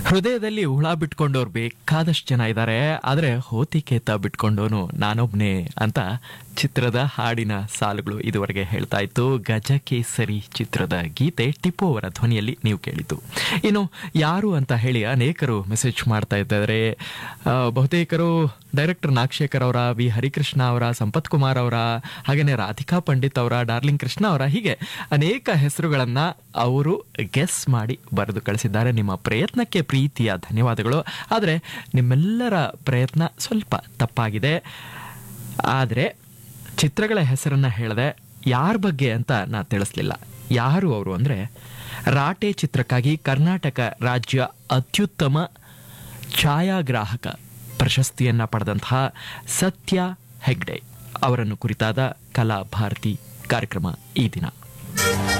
ಹೃದಯದಲ್ಲಿ ಹುಳ ಬಿಟ್ಕೊಂಡವ್ರು ಬೇಕಾದಷ್ಟು ಜನ ಇದ್ದಾರೆ ಆದರೆ ಹೋತಿಕೇತ ಬಿಟ್ಕೊಂಡವನು ನಾನೊಬ್ನೇ ಅಂತ ಚಿತ್ರದ ಹಾಡಿನ ಸಾಲುಗಳು ಇದುವರೆಗೆ ಹೇಳ್ತಾ ಇತ್ತು ಗಜಕೇಸರಿ ಚಿತ್ರದ ಗೀತೆ ಟಿಪ್ಪು ಅವರ ಧ್ವನಿಯಲ್ಲಿ ನೀವು ಕೇಳಿತು ಇನ್ನು ಯಾರು ಅಂತ ಹೇಳಿ ಅನೇಕರು ಮೆಸೇಜ್ ಮಾಡ್ತಾ ಇದ್ದಾರೆ ಆ, ಬಹುತೇಕರು ಡೈರೆಕ್ಟರ್ ನಾಗಶೇಖರ್ ಅವರ ವಿ ಹರಿಕೃಷ್ಣ ಅವರ ಸಂಪತ್ ಕುಮಾರ್ ಅವರ ಹಾಗೆಯೇ ರಾಧಿಕಾ ಪಂಡಿತ್ ಅವರ ಡಾರ್ಲಿಂಗ್ ಕೃಷ್ಣ ಅವರ ಹೀಗೆ ಅನೇಕ ಹೆಸರುಗಳನ್ನ ಅವರು ಗೆಸ್ ಮಾಡಿ ಬರೆದು ಕಳಿಸಿದ್ದಾರೆ ನಿಮ್ಮ ಪ್ರಯತ್ನಕ್ಕೆ ಪ್ರೀತಿಯ ಧನ್ಯವಾದಗಳು ಆದರೆ ನಿಮ್ಮೆಲ್ಲರ ಪ್ರಯತ್ನ ಸ್ವಲ್ಪ ತಪ್ಪಾಗಿದೆ ಆದರೆ ಚಿತ್ರಗಳ ಹೆಸರನ್ನ ಹೇಳದೆ ಯಾರ ಬಗ್ಗೆ ಅಂತ ನಾ ತಿಳಿಸ್ಲಿಲ್ಲ ಯಾರು ಅವರು ಅಂದರೆ ರಾಟೆ ಚಿತ್ರಕ್ಕಾಗಿ ಕರ್ನಾಟಕ ರಾಜ್ಯ ಅತ್ಯುತ್ತಮ ಛಾಯಾಗ್ರಾಹಕ ಪ್ರಶಸ್ತಿಯನ್ನ ಪಡೆದಂತಹ ಸತ್ಯ ಹೆಗ್ಡೆ ಅವರನ್ನು ಕುರಿತಾದ ಕಲಾ ಭಾರತಿ ಕಾರ್ಯಕ್ರಮ ಈ ದಿನ